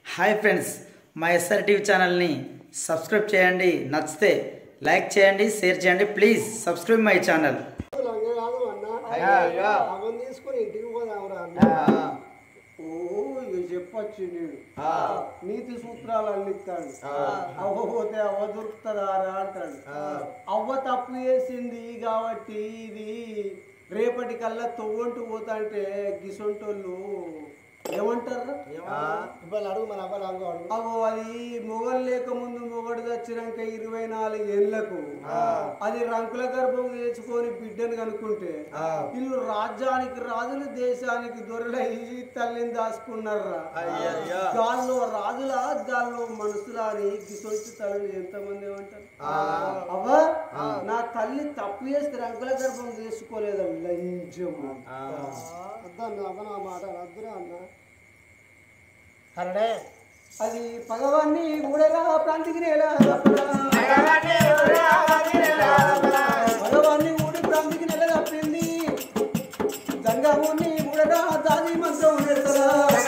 Hi friends మా SR TV ఛానల్ని subscribe చేయండి నచ్చితే లైక్ చేయండి షేర్ చేయండి ప్లీజ్ సబ్స్క్రైబ్ మై ఛానల్ లంగ కాదు అన్న అయ్యా. అవన్నీ తీసుకొని ఇంటికి పోదాంరా అన్న ఓ ఇక చెప్పొచ్చు నేను నీతి సూత్రాలు అల్లిస్తాడు అవ్వపోతే అవ్వ దొరుకుతుందా రా అంటాడు అవ్వ తప్పు చేసింది కాబట్టి ఇది రేపటి కల్లా తొవ్వంటూ పోతా అంటే గిసొంటోళ్ళు ఏమంటారు ఇవాళ అడుగు మన అవ్వాలి అడుగు అడుగు అగో అది మొగలు లేక ముందు మొగడు చచ్చినాక ఇరవై నాలుగు ఏళ్లకు అది రంకుల గర్భం తెచ్చుకొని బిడ్డను కనుక్కుంటే వీళ్ళు రాజ్యానికి రాజులు దేశానికి దొరలై తల్లిని దాచుకున్నారా గాల్లో రాజుల గాల్లో మనుషులా అని గిసొంటి తల్లి ఎంతమంది ఏమంటారు అవ్వా నా తల్లి తప్పు చేస్తే రంకుల గర్భం చేసుకోలేదు లంచం అరే అది పగవాన్ని ఊడగా ప్రాంతికి నేల భగవాన్ని ఊడి ప్రాంతికి నెల తప్పింది గంగాముని ఊడగా దాది మంత్రం పెడతారా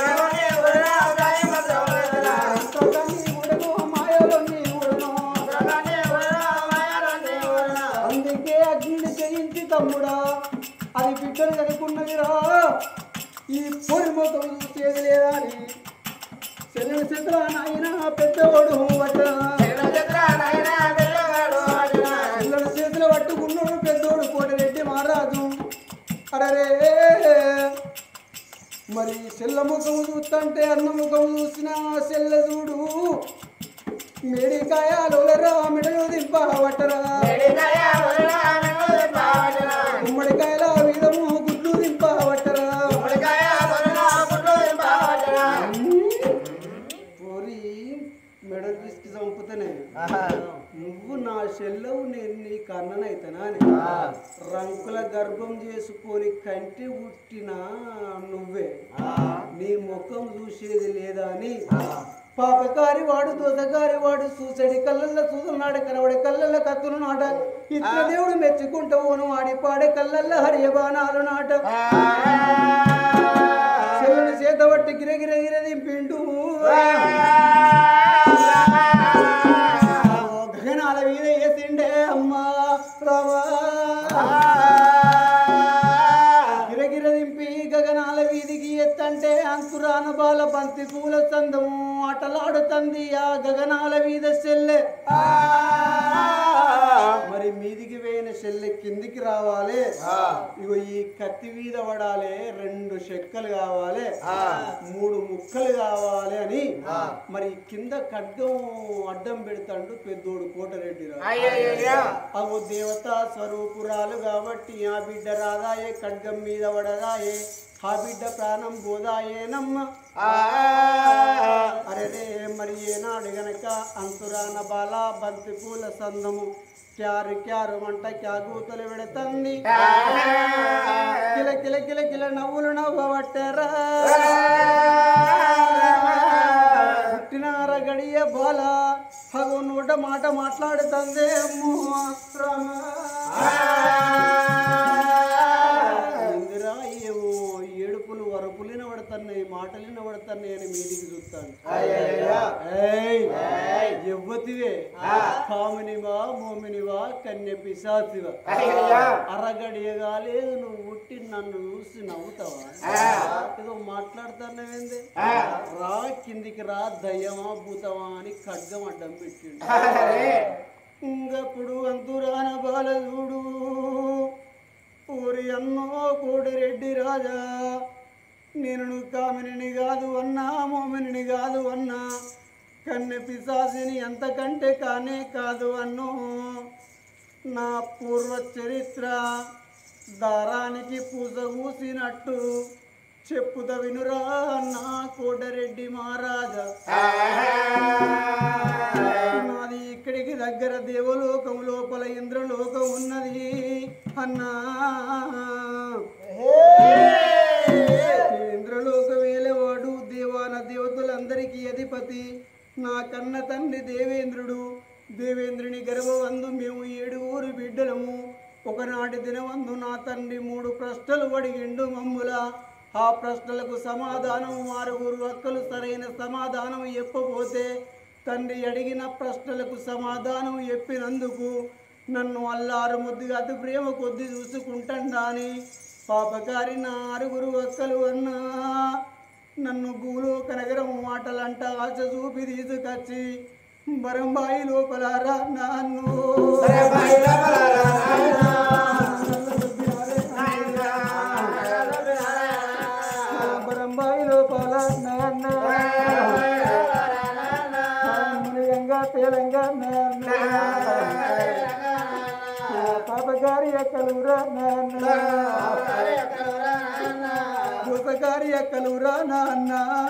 అంతకాన్ని ఊడను మాయలోని ఊడను అందుకే అగ్నిని చేయించి తమ్ముడా అది బిడ్డలు కనుక్కున్నదిరా ఈ పొడి మొత్తం చూసేది లేదా అని చెల్లెల చిత్ర నాయన పెద్దవాడు వట్ట పిల్లల చేతులు పట్టుకున్నాడు పెద్దోడు కోటిరెడ్డి మహారాజు అరే మరి చెల్ల ముఖం చూస్తుంటే అన్న ముఖం చూసిన చెల్ల చూడు మేడికాయలు మెడలు దింపవట్టరా గుమ్మడికాయల విధము గుడ్లు దింపవట్టరా పోరి మెడలు తీసుకు చంపుతానే నువ్వు నా చెల్లవు నేను నీ కన్ననైతనా అని రంకుల గర్భం చేసుకొని కంటి పుట్టిన నువ్వే నీ ముఖం చూసేది లేదా అని పాపకారి వాడు దోసకారి వాడు చూసడి కళ్ళల్లో చూస్తున్నాడు కనబడే కళ్ళల్లో కత్తులు నాట ఇతర దేవుడు మెచ్చుకుంటావు వాడి పాడే కళ్ళల్లో హరియ బాణాలు నాట చెల్లని చేత పట్టి గిరగిర గిర దింపిండు గగనాల మీద వేసిండే అమ్మా రామా గిరగిర దింపి గగనాల వీధికి ఎత్తంటే అంకురాన బాల బంతి పూల చందము ఆటలాడుతంది ఆ గగనాల వీధ సెల్లె మరి మీదికి వేయిన చెల్లె కిందికి రావాలి ఇగో ఈ కత్తి మీద పడాలి రెండు చెక్కలు కావాలి మూడు ముక్కలు కావాలి అని మరి కింద ఖడ్గం అడ్డం పెడతాడు పెద్దోడు కోటరెడ్డి అవు దేవతా స్వరూపురాలు కాబట్టి ఆ బిడ్డ రాదాయే ఖడ్గం మీద పడదాయే ఆ బిడ్డ ప్రాణం పోదాయేనమ్మ అరే మరి ఏనాడు గనక అంతురాన బాల బంతి పూల సందము క్యారు క్యారు మంట క్యాగూతలు పెడుతుంది కిల కిల కిల కిల నవ్వులు నవ్వబట్టరా పుట్టినార గడియ బాల హగు నూట మాట మాట్లాడుతుంది ఇందిరా ఏమో ఏడుపులు వరపులు వినబడుతున్నాయి మాటలు వినబడుతున్నాయి అని మీదికి చూస్తాను ఏయ్, ఎవ్వతివే కామినివా మోమినివా కన్య పిశాచివా అరగడియగా లేదు నువ్వు పుట్టి నన్ను చూసి నవ్వుతావా ఏదో మాట్లాడుతున్నావేంది రా కిందికి రా దయ్యమా భూతమా అని ఖడ్గం అడ్డం పెట్టిండు ఇంకప్పుడు అంతురాన బాలజూడు ఊరి అన్నో కోడిరెడ్డి రాజా నేను నువ్వు కామిని కాదు అన్నా మోమిని కాదు అన్నా కన్నె పిశాసిని ఎంతకంటే కానే కాదు అన్నో నా పూర్వ చరిత్ర దారానికి పూజ కూసినట్టు చెప్పుద వినురా నా కోటరెడ్డి మహారాజా నాది ఇక్కడికి దగ్గర దేవలోకం లోపల ఇంద్రలోకం ఉన్నది అన్నా ఇంద్రలోక వేలేవాడు దేవాన దేవతలందరికీ అధిపతి నా కన్న తండ్రి దేవేంద్రుడు దేవేంద్రుని గర్భవందు మేము ఏడుగురు బిడ్డలము ఒకనాటి దినవందు నా తండ్రి మూడు ప్రశ్నలు అడిగిండు మమ్ముల ఆ ప్రశ్నలకు సమాధానం ఆరుగురు అక్కలు సరైన సమాధానం చెప్పబోతే తండ్రి అడిగిన ప్రశ్నలకు సమాధానం చెప్పినందుకు నన్ను అల్లారు ముద్దుగా అతి ప్రేమ కొద్ది చూసుకుంటాడా అని పాపకారి నా ఆరుగురు అక్కలు అన్నా నన్ను భూలోక నగరం మాటలంట ఆశ చూపి తీసుకొచ్చి బరంబాయి లోపల రా నన్ను బరంబాయి లోపల నాన్న మునియంగా తేలంగా నాన్న పాపగారి ఎక్కలురా నాన్న దోసగారి ఎక్కలురా నాన్న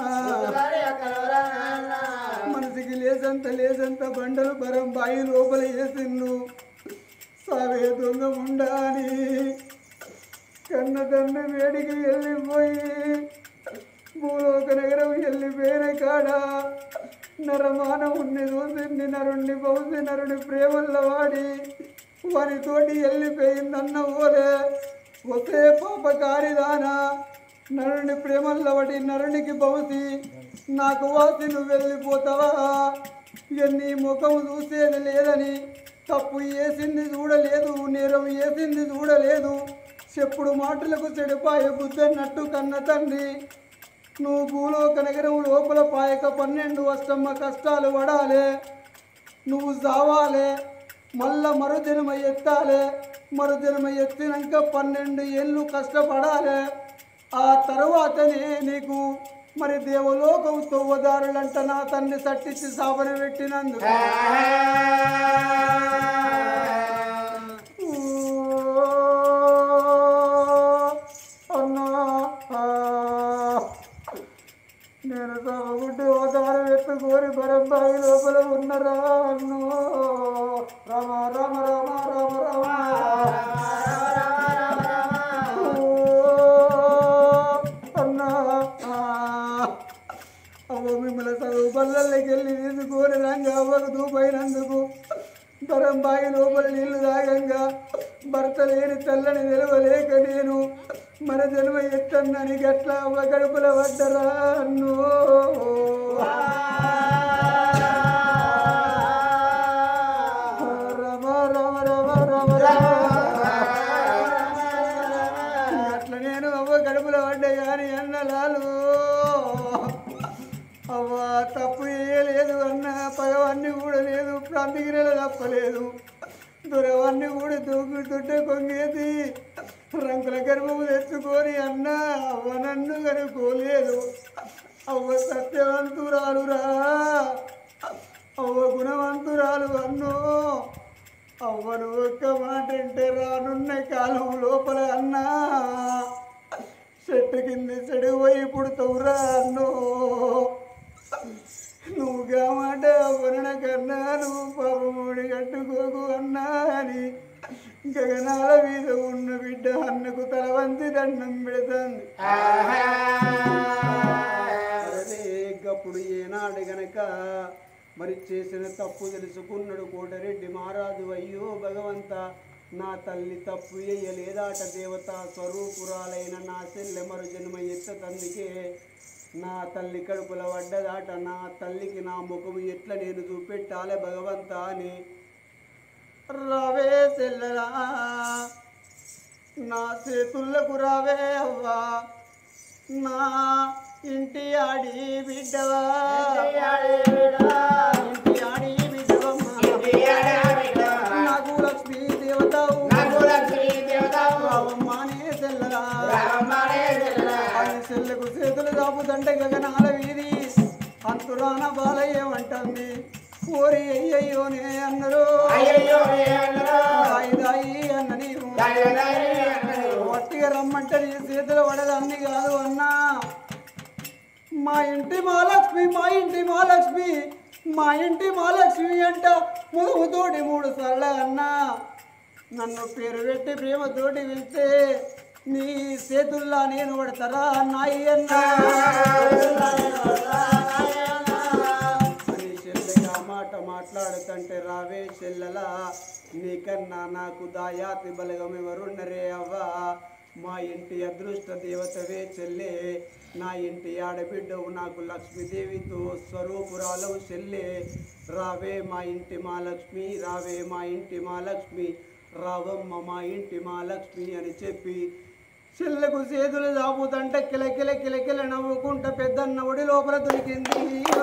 మనసుకి లేసంత లేసంత బండలు బరం బాయి లోపల వేసిండు సావే దొంగ ఉండాలి కన్న తండ్రి వేడికి వెళ్ళిపోయి భూలోక నగరం వెళ్ళిపోయిన కాడ నరమానం ఉన్ని చూసింది నరుణ్ణి బహుశి నరుని ప్రేమల్లో వాడి వారితోటి వెళ్ళిపోయిందన్న ఓలే ఒకే పాప కారిదానా నరుని ప్రేమల్లో వాడి నరునికి బహుశి నాకు వాసి నువ్వు వెళ్ళిపోతావా ఇక నీ ముఖం చూసేది లేదని తప్పు వేసింది చూడలేదు నేరం వేసింది చూడలేదు చెప్పుడు మాటలకు చెడిపాయ బుద్ధన్నట్టు కన్న తండ్రి నువ్వు భూలోక నగరం లోపల పాయక పన్నెండు వస్తమ్మ కష్టాలు పడాలే నువ్వు చావాలే మళ్ళా మరుదినమ ఎత్తాలే మరుదినమ ఎత్తినాక పన్నెండు ఏళ్ళు కష్టపడాలి ఆ తరువాతనే నీకు మరి దేవలోకం తొవ్వదారులంట నా తండ్రి సట్టించి సాపన పెట్టినందుకు అన్నా నేను సవగుడ్డి ఓదారం ఎత్తుకోరి బరంబాయి లోపల ఉన్నరా అన్నో రామ రామ రామ రామ రామ అన్నా అవ్వ మిమ్మల్ని చదువు బల్లల్లోకి వెళ్ళి తీసుకొని రంగా అవ్వకు దూపైనందుకు బరంబాయి లోపల నీళ్లు తాగంగా భర్త లేని తెల్లని నిలవలేక నేను మన జన్మ ఎత్తన్నని గట్ల అవ్వ గడుపుల పడ్డరా అన్నో రమ రమ రమ రమ రమ అట్లా నేను అవ్వ గడుపుల పడ్డా కానీ అన్నలాలు అవ్వ తప్పు చేయలేదు అన్న పగవన్నీ కూడా లేదు ప్రాంతిగిరలు తప్పలేదు దొరవన్నీ కూడా దూకు దుడ్డ కొంగేసి రంగుల గర్భము తెచ్చుకొని అన్న అవ్వ నన్ను కనుకోలేదు అవ్వ సత్యవంతురాలురా అవ్వ గుణవంతురాలు అన్నో అవ్వను ఒక్క మాట అంటే రానున్న కాలం లోపల అన్నా చెట్టు కింద చెడు పోయి పుడతావురా అన్నో నువ్వు మాట వరుణ కన్నా నువ్వు పాపముడి కట్టుకోకు అన్నా అని గగనాల మీద ఉన్న బిడ్డ అన్నకు తల వంచి దండం పెడుతుంది అరే గప్పుడు ఏనాడు గనక మరి చేసిన తప్పు తెలుసుకున్నాడు కోటరెడ్డి మహారాజు అయ్యో భగవంత నా తల్లి తప్పు వేయలేదాట దేవత స్వరూపురాలైన నా చెల్లె మరు జన్మ ఎత్త తందుకే నా తల్లి కడుపుల పడ్డదాట నా తల్లికి నా ముఖము ఎట్లా నేను చూపెట్టాలే భగవంత అని రావే చెల్లెలా నా చేతులకు రావే అవ్వా నా ఇంటి ఆడి బిడ్డవా ఇంటి ఆడి బిడ్డవమ్మ నాకు లక్ష్మీ దేవతవు రావమ్మానే చెల్లరా అని చెల్లకు చేతులు దాపుదంటే గగనాల వీధి అంతురాన బాలయ్యమంటుంది ఓరి అయ్యయ్యోనే అన్నారు దాయి దాయి అన్న నీవు వట్టిగా రమ్మంటే నీ చేతులు పడదాన్ని కాదు అన్నా మా ఇంటి మహాలక్ష్మి మా ఇంటి మహాలక్ష్మి మా ఇంటి మహాలక్ష్మి అంట ముదుగుతోటి మూడు సార్లు అన్నా నన్ను పేరు పెట్టి ప్రేమతోటి వెళ్తే నీ చేతుల్లా నేను పడతారా నాయి అన్నా అని చెల్లెగా మాట మాట్లాడుతుంటే రావే చెల్లెలా నీకన్నా నాకు దాయాతి బలగం ఎవరున్నరే అవ్వా మా ఇంటి అదృష్ట దేవతవే చెల్లే నా ఇంటి ఆడబిడ్డవు నాకు లక్ష్మీదేవితో స్వరూపురాలవు చెల్లే రావే మా ఇంటి మా లక్ష్మి రావే మా ఇంటి మా లక్ష్మి రావమ్మ మా ఇంటి మా లక్ష్మి అని చెప్పి చెల్లకు చేతులు చాపుతంటే కిలకిల కిలకిల నవ్వుకుంటా పెద్దన్న ఒడి లోపల దొరికింది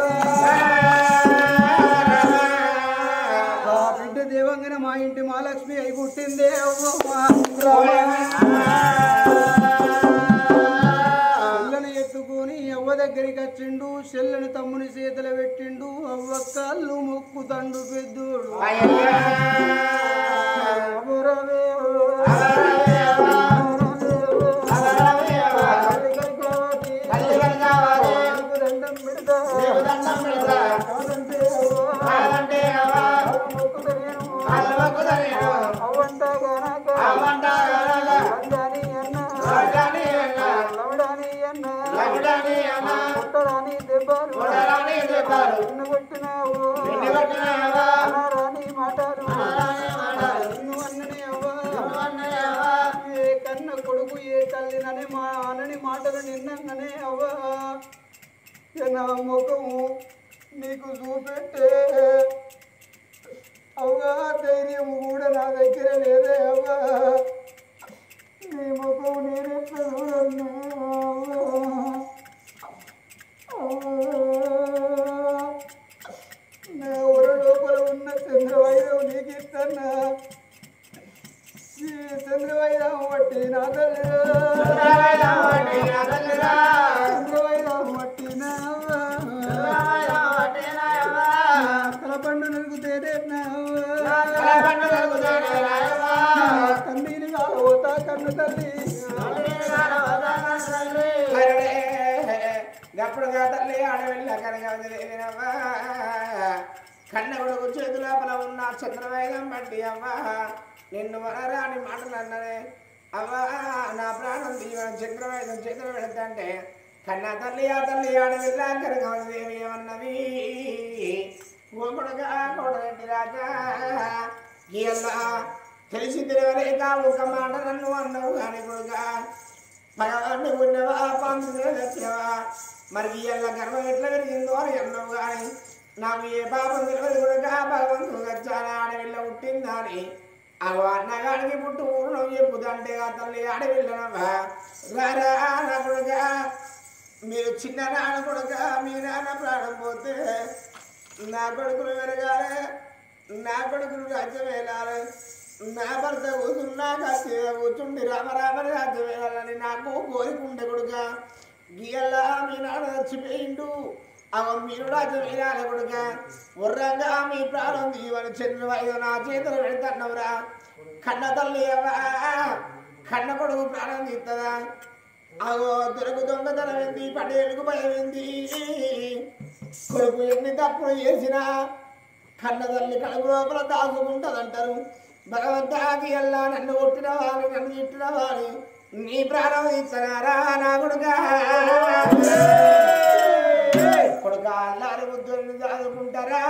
ఆ బిడ్డ దేవంగన మా ఇంటి మహాలక్ష్మి అయి పుట్టిందే చెల్లని ఎత్తుకొని అవ్వ దగ్గరికి వచ్చిండు చెల్లని తమ్ముని చేతులు పెట్టిండు అవ్వ కళ్ళు మొక్కుతండు పెద్దోడు దండం పెడతా కాదంటే అవ్వంటా గనక లంగాని అన్న లవడాని అన్న కొట్టరాని దెబ్బలు నిన్ను కొట్టినావు అనరాని మాటలు నిన్ను అన్నని అవ్వ ఏ కన్న కొడుకు ఏ తల్లినని మా అనని మాటలు నిన్ననే అవ్వ ఇక నా ముఖము నీకు చూపెట్టే అవ్వా ధైర్యం కూడా నా దగ్గర లేదే అవ్వా నీ ముఖం నేనెట్లా చూడన్నా నా ఊర లోపల ఉన్న చంద్రవైరం నీకు ఇస్తున్నా ఈ చంద్రవైరం బట్టి నా తల్లి చంద్రవైరం బట్టి నా కలపండు నలుగుతేనే నా కన్నీరు కాలవతా కన్ను తల్లి అప్పుడు తల్లి ఆడవెళ్ళ కనగవదిలేనమ్మా కన్న కొడుకు చేతి లోపల ఉన్న చంద్రవేగం బట్టి అమ్మా నిన్ను వనరాని మాటలు అన్నదే అవ్వా నా ప్రాణం దీవెన చంద్రవేగం చేతులు పెడతంటే కన్న తల్లి ఆ తల్లి ఆడవెళ్ళ కనగవదేవి ఏమన్నది ఓ కొడుక కొడరెడ్డి రాజా ఇలా తెలిసి తెలియలేక ఒక మాట నన్ను అన్నావు కానీ కొడుక భగవాన్ని ఉన్నవా పంతులే తెచ్చినవా మరి ఇయ్యాల గర్వం ఎట్లా పెరిగిందో అని అన్నావు కానీ నాకు ఏ పాపం తెలియదు కూడా భగవంతుడు వచ్చాను ఆడవిల్ల పుట్టిందా అని అగో అన్నగాడికి పుట్టు ఊరు చెప్పుదంటే ఆ తల్లి ఆడవిల్లనవా రారా నా కొడుక మీరు చిన్న నాన్న కొడుక మీ నాన్న ప్రాణం పోతే నా కొడుకులు పెరగాలి నా కొడుకులు రాజ్యం వెళ్ళాలి నా భర్త కూర్చున్నా కాస్త కూర్చుండి రామరామని రాజ్యం వెళ్ళాలని నాకు కోరిక ఉండే కొడుక గీయల్లా మీ నాన్న చచ్చిపోయిండు అవ మీరు రాజ్యం వెళ్ళాలి కొడుక ఉర్రంగా మీ ప్రాణం దీవని చంద్రవాయు నా చేతులు పెడతాన్నవరా కన్న తల్లి అవ్వా కన్న కొడుకు ప్రాణం తీస్తుందా అగో దొరకు దొంగతనం ఏంది పడేలుగు భయం ఏంది కొడుకు ఎన్ని తప్పులు చేసినా కన్న తల్లి కడుపు లోపల దాచుకుంటదంటారు భగవంతాకి ఎల్లా నన్ను కొట్టిన వారి నన్ను తిట్టిన వారి నీ ప్రాణం ఇస్తున్నారా నా కొడుక కొడుక అల్లారి బుద్ధుల్ని దాచుకుంటారా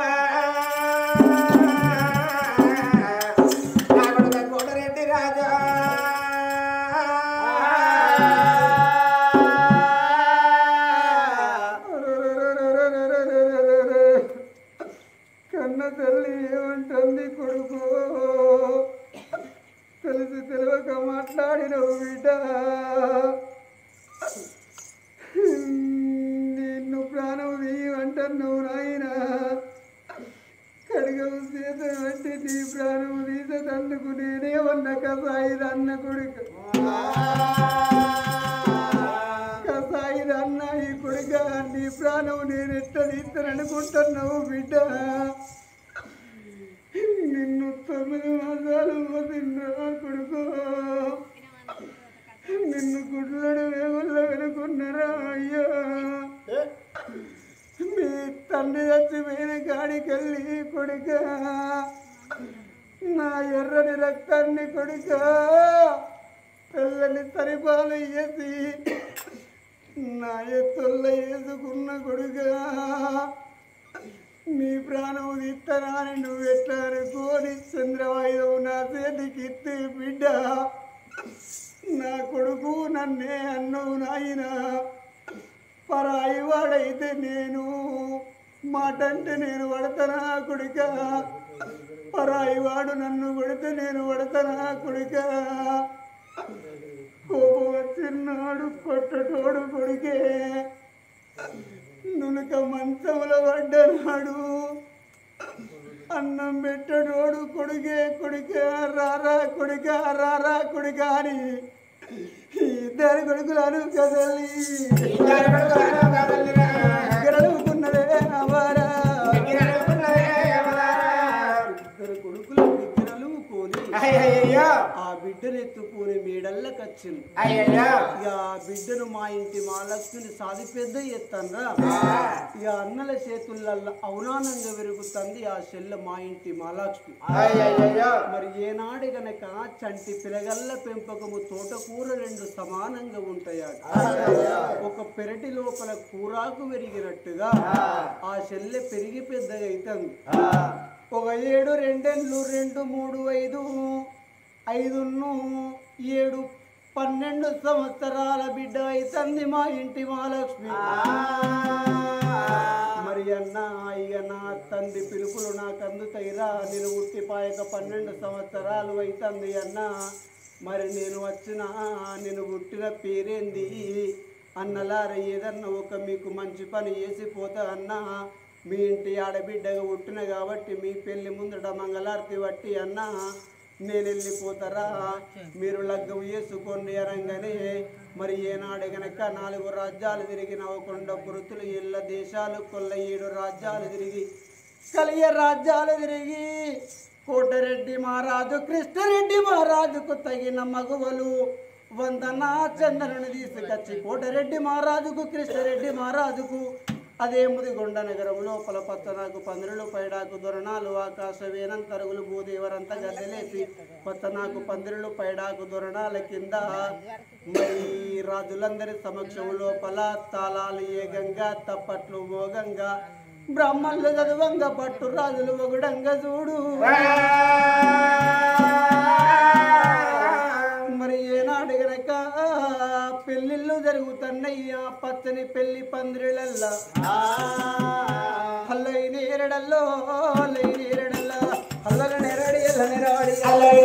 నా కొడుక కోటరెడ్డి రాజా కన్న తల్లి ఏమంటుంది కొడుకు తెలిసి తెలియక మాట్లాడినవు బిడ్డ నిన్ను ప్రాణం తీయమంటున్నావు నాయన కడిగవు సీత అంటే నీ ప్రాణం తీసేటందుకు నేనే ఉన్న కసాయి అన్న కొడుకు కసాయి అన్న ఈ కొడుక నీ ప్రాణం నేను ఎట్ట తీస్తాననుకుంటున్నావు బిడ్డ నిన్ను తొమ్మిది మాసాలు మోసిండ్రా కొడుకు నిన్ను గుడ్లడు వేగుల్లో వెనుకున్నారా అయ్యా మీ తండ్రి చచ్చిపోయిన కాడికెళ్ళి కొడుక నా ఎర్రని రక్తాన్ని కొడుక పిల్లని తరిపాలు వేసి నా ఎత్తుల్లో వేసుకున్న కొడుక నీ ప్రాణం తీస్తానని నువ్వు ఎట్లా అనుకోని చంద్రవాయువు నా చేతికి ఇత్తి బిడ్డ నా కొడుకు నన్నే అన్నవు నాయన పరాయి వాడైతే నేను మాట అంటే నేను పడతానా కొడుక పరాయి వాడు నన్ను కొడితే నేను పడతానా కొడుక కోపం వచ్చినాడు కొట్టటోడు కొడుకే నులక మంచంలో పడ్డనాడు అన్నం పెట్టడోడు కొడుకే కొడుకే రారా కొడుక రారా కొడుక అని ఈ ఇద్దరు కొడుకులను కదలి ఇద్దరు కొడుకులను కదలిరా. గెలవుకున్నదే అవారా ఎగిరెడుకున్నదే యమలారా. ఇద్దరు కొడుకుల బిడ్డలు కోని అయ్యయ్యో ఆ బిడ్డను ఎత్తుకొని మేడల్లకొచ్చింది అయ్యయ్యో ఇక ఆ బిడ్డను మా ఇంటి మాలక్ష్మిని సాది పెద్ద ఎత్తండ్రా ఇక అన్నల చేతులల్ల అవునానంగా పెరుగుతుంది ఆ చెల్ల మా ఇంటి మాలక్ష్మి అయ్యయ్యో మరి ఏనాడు గనక చంటి పిలగల్ల పెంపకము తోటకూర రెండు సమానంగా ఉంటాయట ఒక పెరటి లోపల కూరాకు పెరిగినట్టుగా ఆ చెల్లె పెరిగి పెద్దగా అవుతుంది ఒక ఏడు రెండెండ్లు రెండు మూడు ఐదు ఐదును ఏడు పన్నెండు సంవత్సరాల బిడ్డ అవుతుంది మా ఇంటి మహాలక్ష్మి మరి అన్న ఇక నా తండ్రి పిలుపులు నాకు అందుతాయిరా నేను ఉట్టిపాయక పన్నెండు సంవత్సరాలు అవుతుంది అన్న మరి నేను వచ్చిన నేను పుట్టిన పేరేంది అన్నలార ఏదన్నా ఒక మీకు మంచి పని చేసిపోతా అన్న మీ ఇంటి ఆడబిడ్డగా పుట్టిన కాబట్టి మీ పెళ్లి ముందట మంగళారతి పట్టి అన్న నేను వెళ్ళిపోతారా మీరు లగ్గం వేసుకోండి అనగానే మరి ఏనాడు గనక నాలుగు రాజ్యాలు తిరిగి నవకొండ పురుతులు ఇళ్ళ దేశాలు కొల్ల ఏడు రాజ్యాలు తిరిగి కలియ రాజ్యాలు తిరిగి కోటరెడ్డి మహారాజు కృష్ణరెడ్డి మహారాజుకు తగిన మగువలు వందనా చందనను తీసుకొచ్చి కోటరెడ్డి మహారాజుకు కృష్ణరెడ్డి మహారాజుకు అదే ముదిగొండ నగరం లోపల పత్తనాకు పందిరులు పైడాకు దొరణాలు ఆకాశ వేనం తరుగులు భూదేవరంతా గద్దెలేసి పత్తనాకు పందిరులు పైడాకు దొరణాల కింద మరి రాజులందరి సమక్షం లోపల తాళాలు ఏగంగా తప్పట్లు మోగంగా బ్రాహ్మణులు చదువంగా పట్టు రాజులు ఒకడంగా చూడు మరి ఏనాడు గనక పెళ్ళిళ్ళు జరుగుతున్నాయ్యా పచ్చని పెళ్లి పందిరిలల్లా హల్లై నేరడల్లో హల్లై నేరడల్లా హల్లగ నెరడి ఎల్ల నెరాడి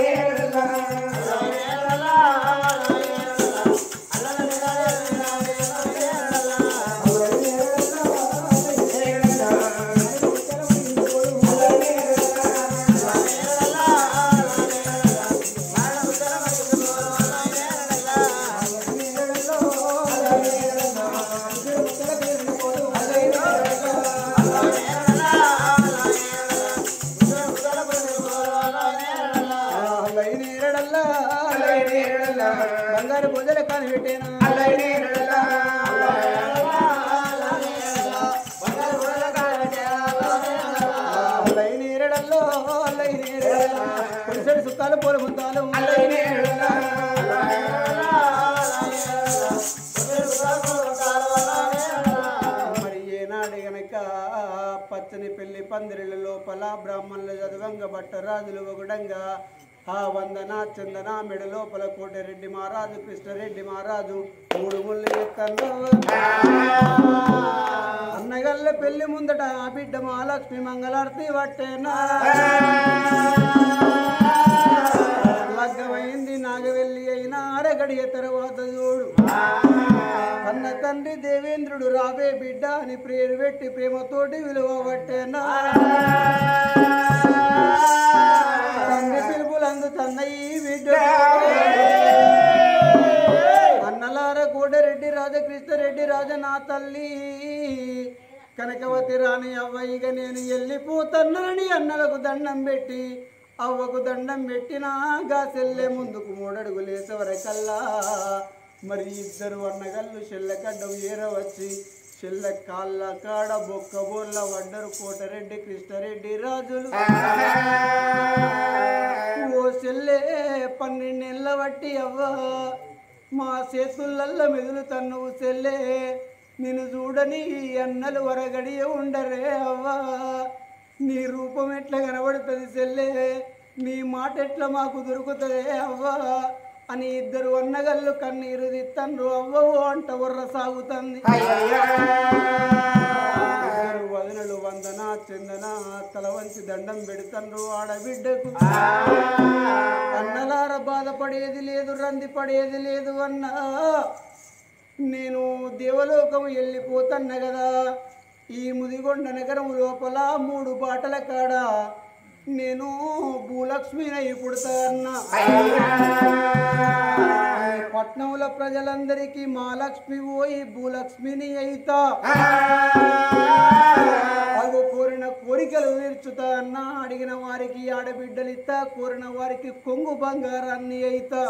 హల్లై నేరడల్లా బంగారు భుజల కాని పెట్టేనా హల్లై నేరడల్లో హల్లై నేరడల్లా కొంచెం సుఖాలు పోలు ముందాలు మరి ఏనాడు గనక పచ్చని పెళ్లి పందిరిల లోపల బ్రాహ్మణుల చదవంగ బట్ట రాజులు ఒకడంగా ఆ వందన చందన మెడ లోపల కోటిరెడ్డి మహారాజు కృష్ణరెడ్డి మహారాజు మూడు ముళ్ళు ఎత్తంలో అన్నగల్ల పెళ్లి ముందట ఆ బిడ్డ మహాలక్ష్మి మంగళారతి పట్టేనా లగ్గమైంది నాగవెల్లి అయినా అరగడియ తర్వాత చూడు అన్న తండ్రి దేవేంద్రుడు రాబే బిడ్డ అని ప్రేరు పెట్టి ప్రేమతోటి విలువ పట్టేనా తండ్రి పిలుపులు అందుతున్న ఈ బిడ్డ అన్నలార కోటరెడ్డి రాజకృష్ణరెడ్డి రాజ నా తల్లి కనకవతి రాణి అవ్వ ఇక నేను వెళ్ళిపోతున్నానని అన్నలకు దండం పెట్టి అవ్వకు దండం పెట్టినా గా సెల్లే ముందుకు మూడడుగులేసే వరకల్లా మరి ఇద్దరు అన్నగల్లు చెల్లెకడ్డం ఏర వచ్చి చెల్ల కాళ్ళ కాడ బొక్క బోళ్ళ వడ్డరు కోటరెడ్డి కృష్ణరెడ్డి రాజులు ఓ చెల్లే పన్నెండేళ్ళ బట్టి అవ్వ మా చేతులల్ల మెదులు తన్నువు చెల్లే నిన్ను చూడని ఈ అన్నలు వరగడియ ఉండరే అవ్వా నీ రూపం ఎట్లా కనబడుతుంది చెల్లే నీ మాట ఎట్లా మాకు దొరుకుతుంది అవ్వా అని ఇద్దరు అన్నగల్లు కన్నీరు తిత్తండ్రు అవ్వవు అంట ఉర్ర సాగుతుంది ఇద్దరు వదనలు వందన చందన తల వంచి దండం పెడుతండ్రు ఆడబిడ్డకు అన్నలార బాధపడేది లేదు రంది పడేది లేదు అన్నా నేను దేవలోకం వెళ్ళిపోతన్న కదా ఈ ముదిగొండ నగరం లోపల మూడు బాటల కాడ నేను భూలక్ష్మిని పుడతా అన్నా ఈ పట్నంలో ప్రజలందరికీ మహాలక్ష్మి పోయి భూలక్ష్మిని అయితా అగు కోరిన కోరికలు తీర్చుతా అన్నా అడిగిన వారికి ఆడబిడ్డలు ఇస్తా కోరిన వారికి కొంగు బంగారాన్ని అయితా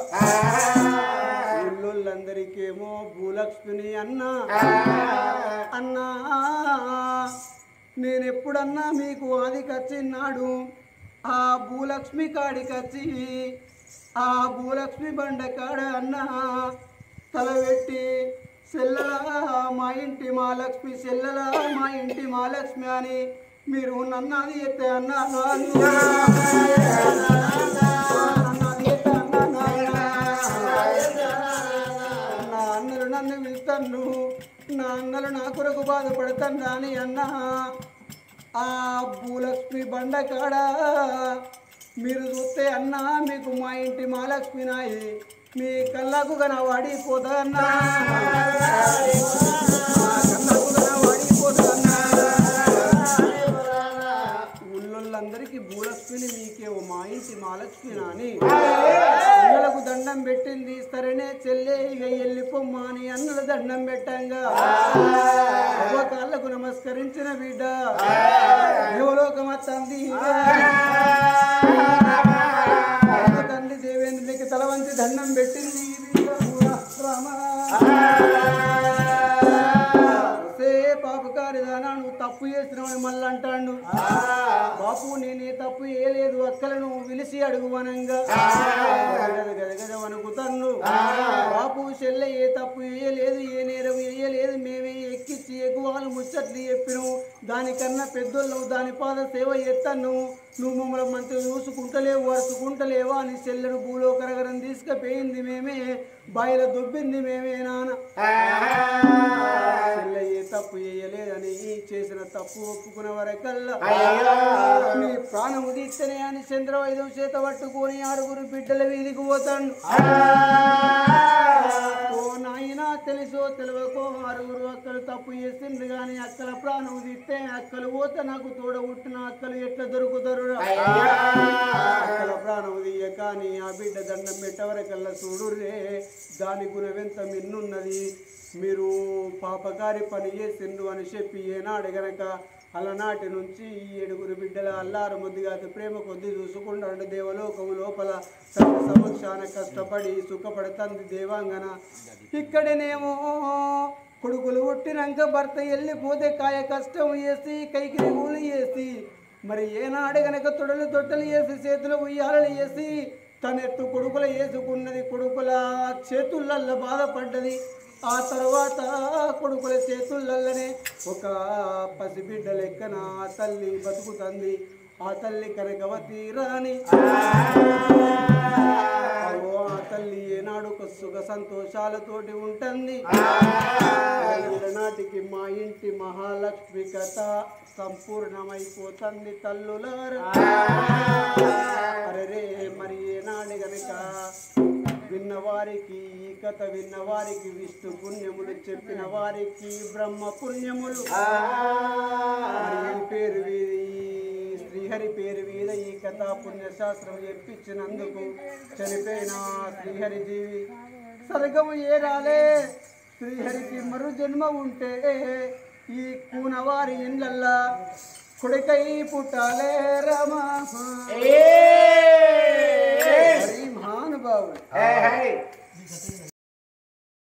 ఊళ్ళోళ్ళందరికేమో భూలక్ష్మిని అన్నా అన్నా నేను ఎప్పుడన్నా మీకు ఆదికి వచ్చినాడు ఆ భూలక్ష్మి కాడికి వచ్చి ఆ భూలక్ష్మి బండ కాడ అన్నా తల పెట్టి సెల్లలా మా ఇంటి మహాలక్ష్మి సెల్లలా మా ఇంటి మహాలక్ష్మి అని మీరు నన్నది ఎత్తే అన్నా నా అన్నలు నన్ను పిలుతాను నా అన్నలు నా కొరకు బాధపడతాను అని అన్నా ఆ భూలక్ష్మి బండ కాడ మీరు చూస్తే అన్నా మీకు మా ఇంటి మహాలక్ష్మి నాయి మీ కళ్ళకు గన వాడిపోతా అన్నా మా కళ్ళకు గన వాడిపోతా అన్నా ఊళ్ళోళ్ళందరికీ భూలక్ష్మిని మీకేమో మా ఇంటి మహాలక్ష్మి నాని అన్నలకు దండం పెట్టింది సరేనే చెల్లె ఇక వెళ్ళిపోమ్మా అని అన్నలు దండం పెట్టంగా అవ్వ కాళ్ళకు నమస్కరించిన బిడ్డ దేవలోకమత్తంది తండ్రి దేవేంద్రుడికి తల వంచి దండం పెట్టింది బిడ్డ రామా సే పాపకారిదానా నువ్వు తప్పు చేసినావని మళ్ళీ అంటాడు బాపు నేనే తప్పు చేయలేదు అక్కలను పిలిచి అడుగువనంగా గద గద గద వణుకుతాను బాపు చెల్లె ఏ తప్పు చేయలేదు ఏ నేరం చేయలేదు మేమే ఎక్కిచ్చి ఎగువాలు ముచ్చట్లు చెప్పినావు దానికన్నా పెద్దోళ్ళు దాని పాద సేవ చేస్తాను నువ్వు మమ్మల్ని మంచిగా చూసుకుంటలేవు వరుసుకుంటలేవా అని చెల్లెను భూలో కరగరం తీసుకుపోయింది మేమే బాయిల దుబ్బింది మేమే నాన్న చెల్లె ఏ తప్పు చేయలేదని చేసిన తప్పు ఒప్పుకున్న వరకల్లా మీ ప్రాణము తీస్తేనే అని చంద్రవైద్యం చేత పట్టుకొని ఆరుగురు బిడ్డల వీధికి పోతాడు ఓ నాయనా తెలుసో తెలియకో ఆరుగురు అక్కలు తప్పు చేసిండ్రు కానీ అక్కల ప్రాణం తీస్తే అక్కలు పోతే నాకు తోడ పుట్టిన అక్కలు ఎట్లా దొరుకుతారు అక్కల ప్రాణం తీయ కానీ ఆ బిడ్డ దండం పెట్టవరకల్లా చూడు రే దాని గుణవెంత మిన్నున్నది మీరు పాపగారి పని చేసిండ్రు అని చెప్పి ఏనాడు గనక అలనాటి నుంచి ఈ ఏడుగురు బిడ్డల అల్లారు ముద్దుగా ప్రేమ కొద్ది చూసుకుంటాడు దేవలోకము లోపల తన సమక్షాన కష్టపడి సుఖపడుతుంది దేవాంగన ఇక్కడనేమో కొడుకులు పుట్టినాక భర్త వెళ్ళిపోతే కాయ కష్టం వేసి కైకి రిగులు వేసి మరి ఏనాడు గనక తొడలు తొట్టలు వేసి చేతులు ఉయ్యాలలు వేసి తన ఎత్తు కొడుకుల వేసుకున్నది కొడుకుల చేతులల్లో బాధపడ్డది ఆ తర్వాత కొడుకుల చేతులల్లనే ఒక పసిబిడ్డ లెక్కన ఆ తల్లి బతుకుతుంది ఆ తల్లి కనకవతి రాణి అగో ఆ తల్లి ఏనాడు ఒక సుఖ సంతోషాలతోటి ఉంటుంది నాటికి మా ఇంటి మహాలక్ష్మి కథ సంపూర్ణమైపోతుంది తల్లులారా అరే మరి ఏనాడు గనక విన్నవారికి ఈ కథ విన్నవారికి విష్ణు పుణ్యములు చెప్పిన వారికి బ్రహ్మ పుణ్యములు మరి ఈ పేరు వీరి శ్రీహరి పేరు మీద ఈ కథా పుణ్యశాస్త్రం చెప్పించినందుకు చనిపోయిన శ్రీహరి జీవి స్వర్గము ఏ రాలే శ్రీహరికి మరు జన్మ ఉంటే ఈ కూనవారి ఇండ్లల్లా కొడుకై పుట్టాలే రమా హరి మహానుభావుడు